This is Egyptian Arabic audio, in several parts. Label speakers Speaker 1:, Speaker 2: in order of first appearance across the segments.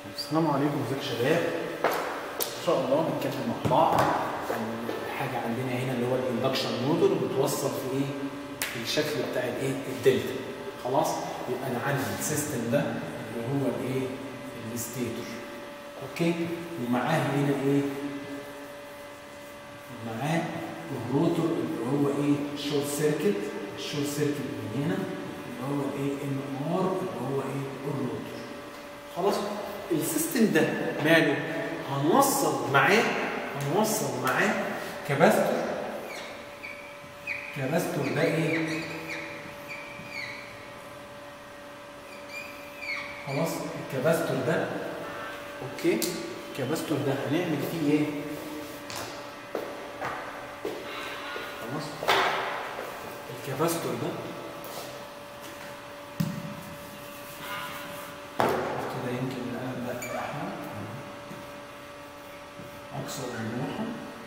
Speaker 1: السلام عليكم ازيك يا شباب ان شاء الله نتكلم مع بعض عن حاجه عندنا هنا اللي هو الاندكشن موتور بتوصل في ايه في الشكل بتاع الايه الدلتا خلاص يبقى انا عندي السيستم ده اللي هو الايه الستيتور اوكي ومعاه هنا ايه معاه الروتور اللي هو ايه شورت سيركت الشورت سيركت من هنا اللي هو الايه ام ار اللي هو ايه الروتور خلاص السيستم ده ماله هنوصل معاه هنوصل معاه كباستور كباستور ده ايه خلاص الكباستور ده اوكي الكباستور ده هنعمل فيه ايه خلاص الكباستور ده كده يمكن القلم ده احمر اكثر وضوحا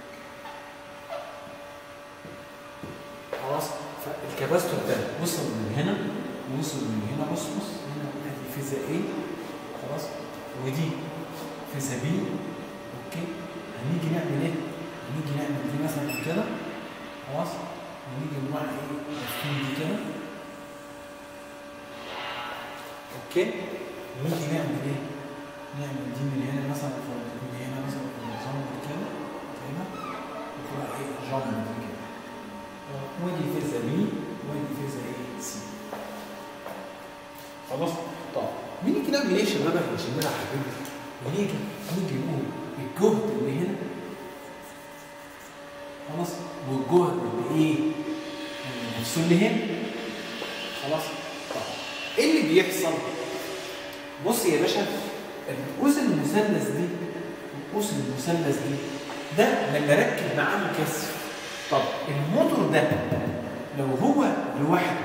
Speaker 1: خلاص فالكباستور ده وصل من هنا وصل من هنا بص بص هنا ادي فيزا ايه خلاص ودي فيزا بي اوكي هنيجي نعمل ايه؟ هنيجي نعمل دي مثلا كده خلاص ونيجي نوع ايه؟ نفين دي كده اوكي نيجي نعمل ايه؟ نعمل دي من هنا مثلا من هنا مثلا نظام كده كده وتبقى ايه جامب كده ودي فيزا بي ودي فيزا ايه سي خلاص طب بنيجي نعمل ايه يا شباب احنا عشان نلعب حبيبي بنيجي نيجي نقول الجهد اللي هنا خلاص والجهد اللي ايه نفسه اللي هنا خلاص طب ايه اللي بيحصل بص يا باشا القوس المثلث دي القوس المثلث دي ده لما ركب معاه مكثف طب الموتور ده لو هو لوحده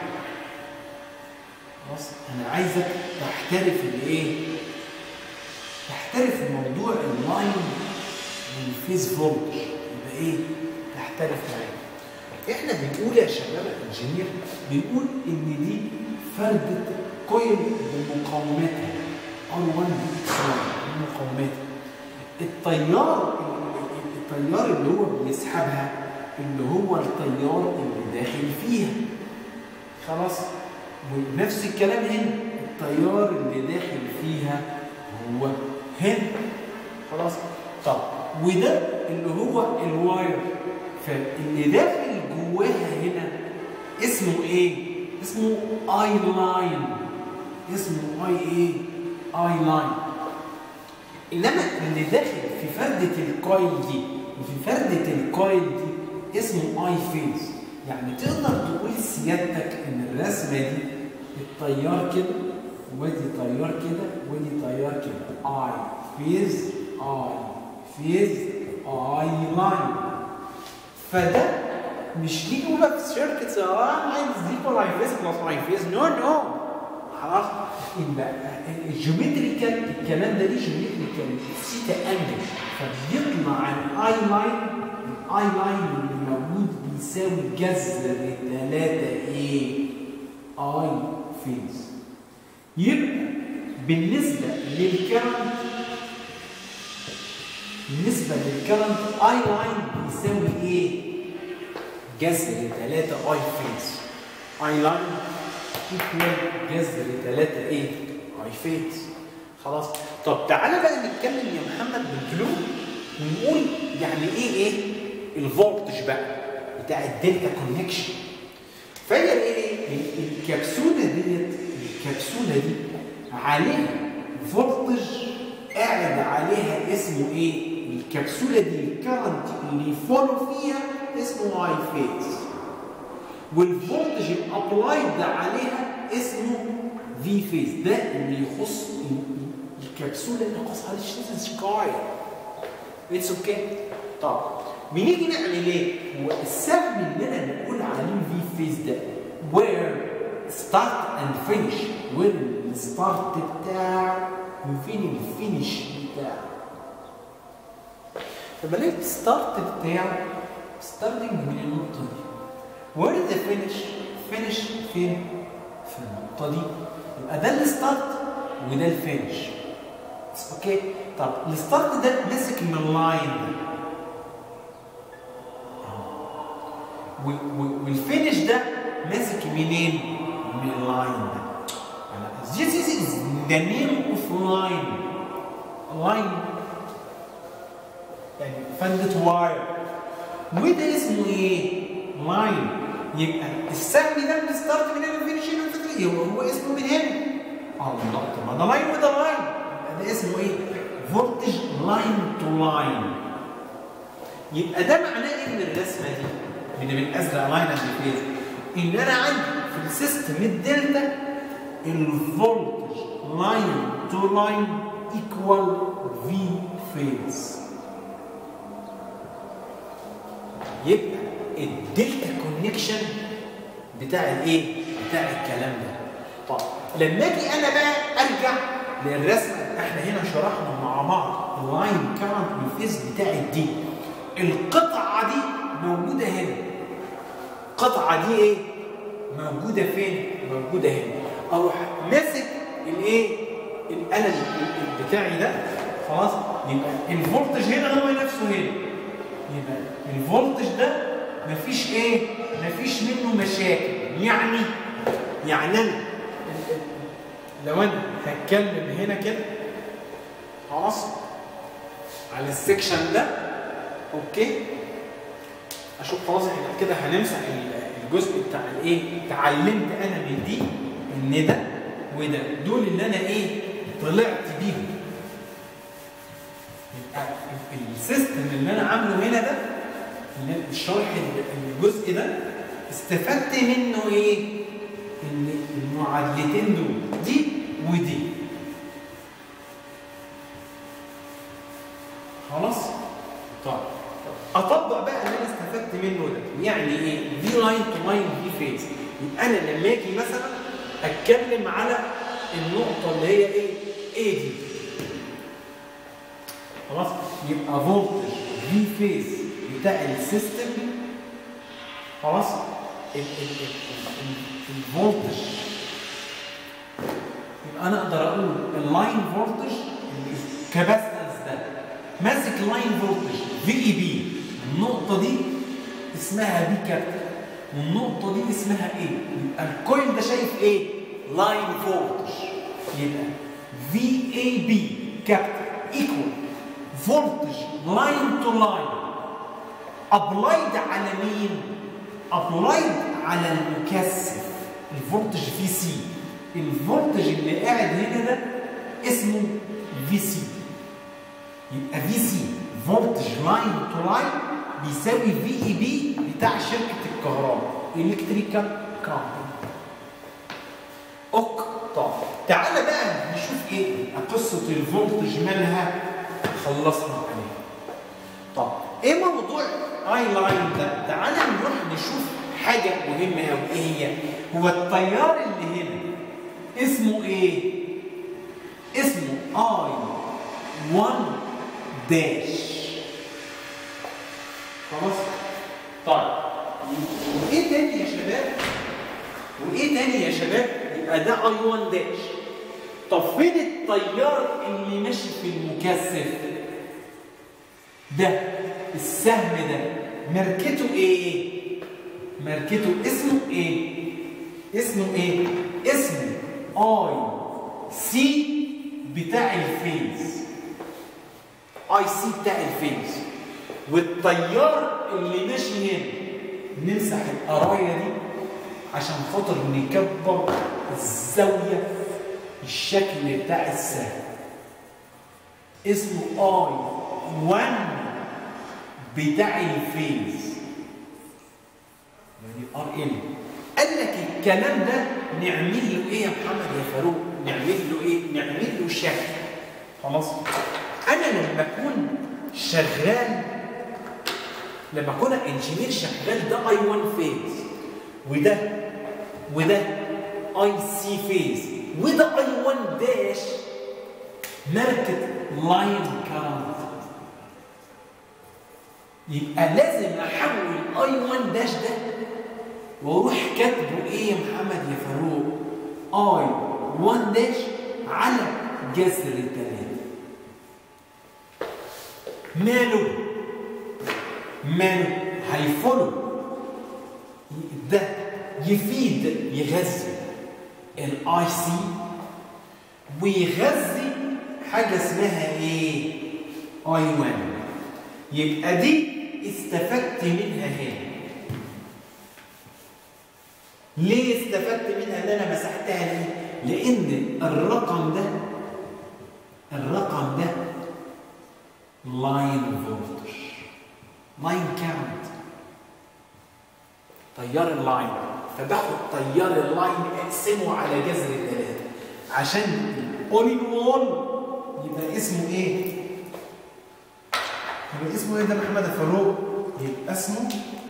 Speaker 1: خلاص انا عايزك تحترف الايه تحترف موضوع اللاين والفيز فولت يبقى ايه تحترف معايا احنا بنقول يا شباب الانجينير بنقول ان دي فردة كويل بمقاومتها R1 بمقاومتها التيار التيار اللي هو بيسحبها اللي هو التيار اللي داخل فيها خلاص ونفس الكلام هنا التيار اللي داخل فيها هو هنا خلاص طب وده اللي هو الواير فاللي داخل جواها هنا اسمه ايه اسمه اي لاين اسمه اي ايه اي لاين انما اللي داخل في فردة الكويل دي وفي فردة الكويل دي اسمه اي فيز يعني تقدر تقول سيادتك ان الرسمة دي التيار كده ودي تيار كده ودي تيار كده اي فيز اي فيز اي لاين فده مش ليه نقول لك شركة اه لاينز دي ولا اي فيز بلس اي فيز نو نو خلاص يبقى الجيومتريكال الكلام ده ليه جيومتريكال سيتا انجل فبيطلع الاي لاين الاي لاين اللي موجود بيساوي جذر 3 ايه اي فيز يبقى بالنسبة للكرنت بالنسبة للكرنت اي لاين بيساوي ايه؟ جذر 3 اي فيز اي لاين ايكوال جذر 3 ايه؟ اي فيز خلاص طب تعالى بقى نتكلم يا محمد بالفلو ونقول يعني ايه ايه؟ الفولتج بقى بتاع الدلتا كونكشن فهي ايه؟ الكبسولة ديت الكبسولة دي عليها فولتج قاعد عليها اسمه ايه؟ الكبسولة دي الكرنت اللي يفولو فيها اسمه اي فيز والفولتج الابلايد عليها اسمه في فيز ده اللي يخص الكبسولة اللي يخص على سكاي اتس اوكي طب بنيجي نعمل ايه؟ هو السهم اللي انا بقول عليه في فيز ده where start and finish وين الستارت بتاعك وفين الفينش بتاعك فما لقيت الستارت بتاعه ستارتنج من النقطه دي وين ذا فينش فينش فين؟ في النقطه دي يبقى ده الستارت وده الفينش اوكي طب الستارت ده ماسك من اللاين ده و- و- والفينش ده ماسك منين؟ من اللاين ده This is is the name of line line يعني فندة واير وده اسمه ايه؟ لاين يبقى السهم ده من الستارت من هنا الفينش هنا الفكرة ايه؟ هو اسمه من هنا اه لا طب ما ده لاين وده لاين يبقى ده اسمه ايه؟ فولتج لاين تو لاين يبقى ده معناه ايه من الرسمه دي؟ من الازرق لاين اند فيز ان انا عندي في السيستم الدلتا الفولتج لاين تو لاين ايكوال في فيز يبقى الدلتا كونكشن بتاع الايه؟ بتاع الكلام ده. طب لما اجي انا بقى ارجع للرسمه احنا هنا شرحنا مع بعض اللاين كارنت والفيز بتاع دي. القطعه دي موجوده هنا. القطعه دي ايه؟ موجوده فين؟ موجوده هنا. اروح ماسك الايه؟ القلم بتاعي ده خلاص يبقى الفولتج هنا هو نفسه هنا. يبقى الفولتج ده مفيش ايه؟ مفيش منه مشاكل يعني يعني انا لو انا هتكلم هنا كده خلاص على السكشن ده اوكي اشوف خلاص احنا كده هنمسح الجزء بتاع الايه؟ اتعلمت انا من دي ان ده وده دول اللي انا ايه؟ طلعت بيهم يبقى السيستم اللي انا عامله هنا ده اللي أنا- الشرح الجزء ده استفدت منه ايه؟ ان المعادلتين دول دي ودي خلاص؟ طيب اطبق بقى اللي انا استفدت منه ده يعني ايه؟ في لاين تو لاين في فيز يبقى انا لما اجي مثلا اتكلم على النقطه اللي هي ايه؟ ايه دي خلاص يبقى فولتج في فيز بتاع السيستم خلاص ال- ال- ال- ال- الفولتج يبقى انا اقدر اقول اللاين فولتج الكاباسيتنس ده ماسك لاين فولتج في اي بي النقطه دي اسمها بي كابيتال والنقطه دي اسمها ايه يبقى الكويل ده شايف ايه لاين فولتج يبقى في اي بي كابيتال ايكوال فولتج لاين تو لاين ابلايد على مين؟ ابلايد على المكثف الفولتج في سي الفولتج اللي قاعد هنا ده اسمه في سي يبقى في سي فولتج لاين تو لاين بيساوي في اي بي بتاع شركه الكهرباء الكتريكال كامباني اوك طب تعالى بقى نشوف ايه قصه الفولتج مالها خلصنا عليها طب ايه موضوع اي لاين ده تعالى نروح نشوف حاجه مهمه قوي ايه هي هو التيار اللي هنا اسمه ايه اسمه اي 1 داش خلاص طيب وايه تاني يا شباب وايه تاني يا شباب يبقى ده اي 1 داش طب فين التيار اللي ماشي في المكثف ده السهم ده ماركته ايه ماركته اسمه ايه اسمه ايه اسمه اي سي بتاع الفيز اي سي بتاع الفيز والتيار اللي ماشي هنا نمسح القرايه دي عشان خاطر نكبر الزاويه الشكل بتاع السهم اسمه اي 1 بتاع الفيز يعني ار ال قال لك الكلام ده نعمل له ايه يا محمد يا فاروق نعمل له ايه نعمل له شكل خلاص انا لما اكون شغال لما اكون انجينير شغال ده اي 1 فيز وده وده اي سي فيز وده اي 1 داش ماركت لاين كارنت يبقى لازم احول اي 1 داش ده واروح كاتبه ايه يا محمد يا فاروق اي 1 داش على جذر 3 ماله ماله هيفولو ده يفيد يغذي الاي سي ويغذي حاجه اسمها ايه اي 1 يبقى دي استفدت منها هنا ليه استفدت منها اللي انا مسحتها ليه لان الرقم ده الرقم ده لاين فولتج لاين كاونت تيار اللاين فباخد تيار اللاين اقسمه على جذر الثلاثه عشان الاول ان وول يبقى اسمه ايه؟ يبقى اسمه ايه ده محمد الفاروق؟ يبقى اسمه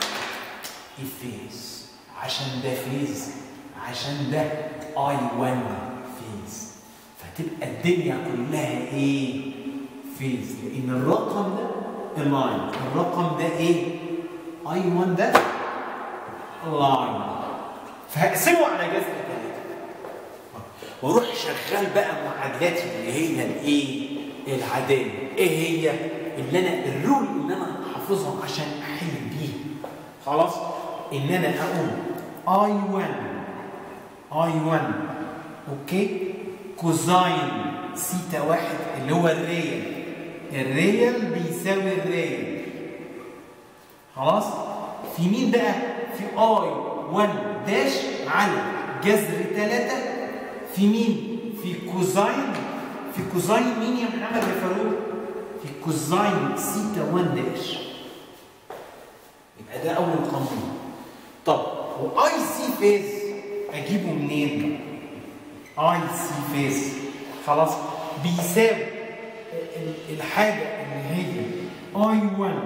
Speaker 1: الفيز عشان ده فيز عشان ده اي 1 فيز فتبقى الدنيا كلها ايه؟ فيز لان الرقم ده اللاين الرقم ده ايه؟ اي 1 ده لاين فهقسمه على جذر ثلاثه واروح شغال بقى معادلاتي اللي هي الايه؟ العداله ايه هي؟ اللي انا الرول اللي انا حافظها عشان احل بيه خلاص؟ ان انا اقول اي 1 اي 1 اوكي كوزاين سيتا واحد اللي هو الريال الريال بيساوي الريال خلاص في مين بقى في اي 1 داش على جذر 3 في مين في كوزاين في كوزاين مين يا محمد يا فاروق في كوزاين سيتا 1 داش يبقى ده اول قانون طب واي سي فيز اجيبه منين اي سي فيز خلاص بيساوي الحاجه اللي هي اي 1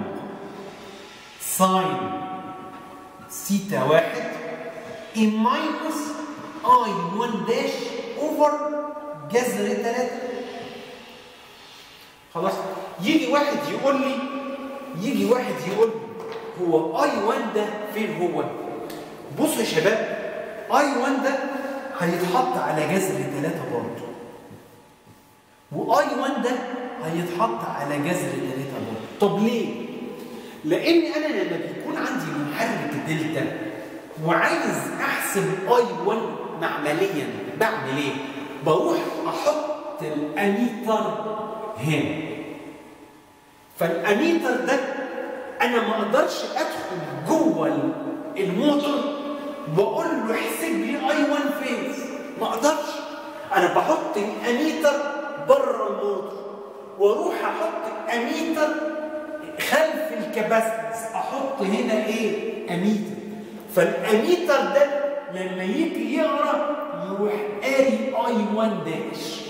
Speaker 1: ساين سيتا واحد ان ماينس اي 1 داش اوفر جذر 3 خلاص يجي واحد يقول لي يجي واحد يقول لي هو اي 1 ده فين هو بصوا يا شباب اي 1 ده هيتحط على جذر 3 برضه واي 1 ده هيتحط على جذر 3 برضه طب ليه لان انا لما بيكون عندي محرك دلتا وعايز احسب اي 1 معمليا بعمل ايه بروح احط الاميتر هنا فالاميتر ده انا ما اقدرش ادخل جوه الموتور واقول له احسب لي اي 1 فيز ما اقدرش انا بحط الاميتر بره الموتور واروح احط اميتر خلف الكباستنس احط هنا ايه اميتر فالاميتر ده لما يجي يقرا يروح قاري اي 1 داش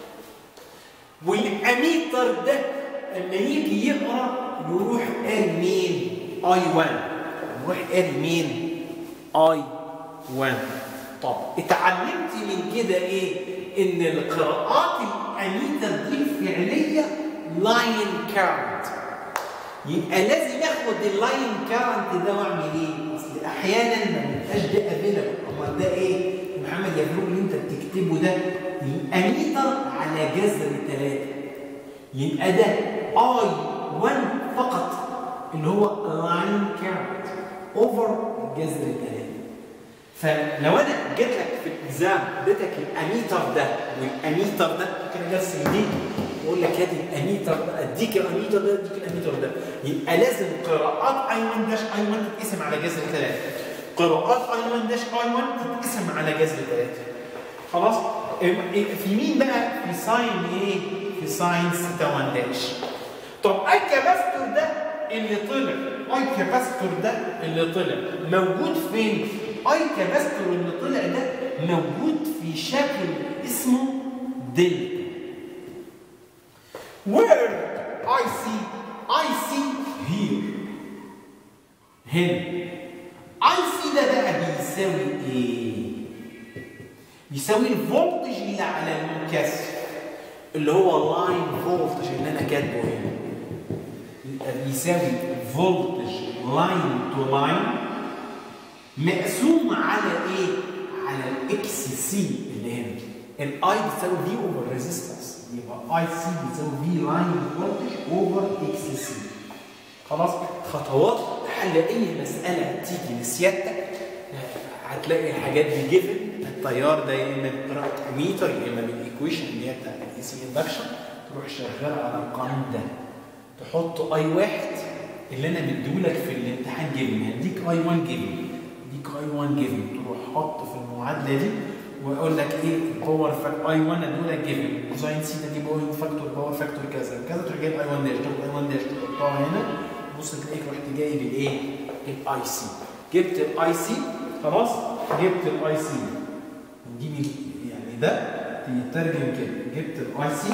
Speaker 1: والاميتر ده لما يجي يقرا يروح قاري مين اي 1 يروح قاري مين اي 1 طب اتعلمت من كده ايه ان القراءات الاميتر دي الفعليه لاين كارنت يبقى لازم اخد اللاين كارنت ده واعمل ايه اصل احيانا ما بيبقاش ده افيلبل امال ده ايه محمد يفرق اللي انت بتكتبه ده الاميتر على جذر ثلاثة يبقى ده اي 1 فقط اللي هو لاين كارنت اوفر جذر ثلاثة فلو انا جيت لك في الالزام اديتك الاميتر ده والاميتر ده ممكن ارسم دي واقول لك ادي الاميتر ده اديك الاميتر ده اديك الاميتر ده يبقى لازم قراءات اي 1 داش اي 1 تتقسم على جذر 3 قراءات اي 1 داش اي 1 تتقسم على جذر 3 خلاص في مين بقى في ساين ايه في ساين سيتا 1 داش طب اي كاباستور ده اللي طلع اي كاباستور ده اللي طلع موجود فين اي كاباستور اللي طلع ده موجود في شكل اسمه دلتا where I see I see here هنا I see ده بقى بيساوي ايه بيساوي الفولتج اللي على المكثف اللي هو لاين فولتج اللي انا كاتبه هنا يبقى بيساوي فولتج لاين تو لاين مقسوم على ايه على الاكس سي اللي هنا الاي بتساوي في اوفر ريزيستنس يبقى اي سي بيساوي في لاين فولتج اوفر اكس سي خلاص خطوات حل اي مساله تيجي لسيادتك هتلاقي الحاجات دي جيفن التيار ده يا اما بقراءه اميتر يا اما بالايكويشن اللي هي بتاعت الاي سي اندكشن تروح شغال على القانون ده تحط اي واحد اللي انا مديهولك في الامتحان جيفن هديك اي 1 جيفن اديك اي 1 جيفن تروح حط في المعادله دي واقول لك ايه الباور فاكتور اي 1 اديهولك جيفن كوزاين سيتا دي باور فاكتور باور فاكتور كذا كذا تروح جايب اي 1 داش تاخد اي 1 داش تحطها هنا بص تلاقيك رحت جايب الايه؟ الاي سي جبت الاي سي خلاص جبت الاي سي نجيب يعني ده تترجم كده جبت الاي سي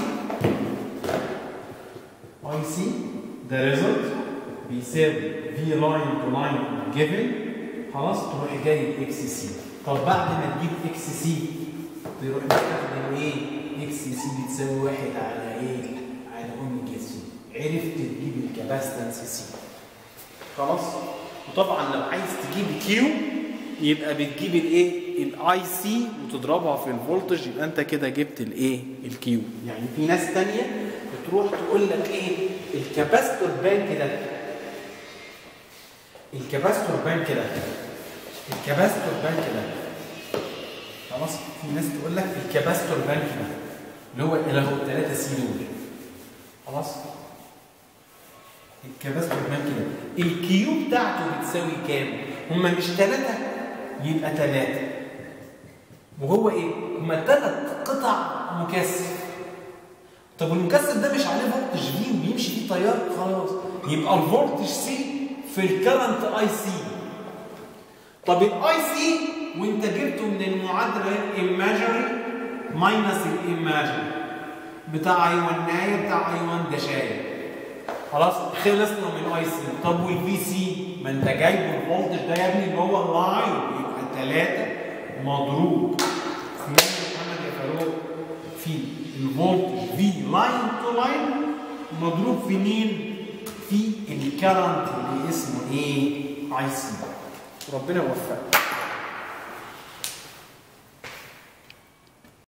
Speaker 1: اي سي ده ريزلت بيساوي في لاين تو لاين جيفن خلاص تروح جايب اكس سي طب بعد ما تجيب اكس سي تروح تستخدم ايه؟ اكس سي بتساوي واحد على ايه؟ على اوميجا سي عرفت تجيب الكاباستنس سي خلاص وطبعا لو عايز تجيب كيو يبقى بتجيب الايه الاي سي وتضربها في الفولتج يبقى انت كده جبت الايه الكيو يعني في ناس تانية بتروح تقول لك ايه الكاباستور بانك ده الكاباستور بانك ده الكاباستور بانك ده خلاص في ناس تقول لك الكاباستور بانك ده اللي هو اللي هو 3 سي دول خلاص الكباستور بانك ده الكيو بتاعته بتساوي كام؟ هما مش ثلاثة يبقى ثلاثة وهو ايه؟ هما ثلاث قطع مكثف طب المكثف ده مش عليه فولتج في وبيمشي فيه تيار خلاص يبقى الفولتج سي في الكرنت اي سي طب الاي سي وانت جبته من المعادله الايماجري ماينس الايماجري بتاع اي 1 نايه بتاع اي 1 ده شايل خلاص خلصنا من اي سي طب والفي سي ما انت جايب الفولتج ده يا ابني اللي هو اللاين يبقى 3 مضروب في محمد يا فاروق في الفولتج في لاين تو لاين مضروب في مين؟ في الكرنت اللي اسمه ايه؟ اي سي ربنا يوفقك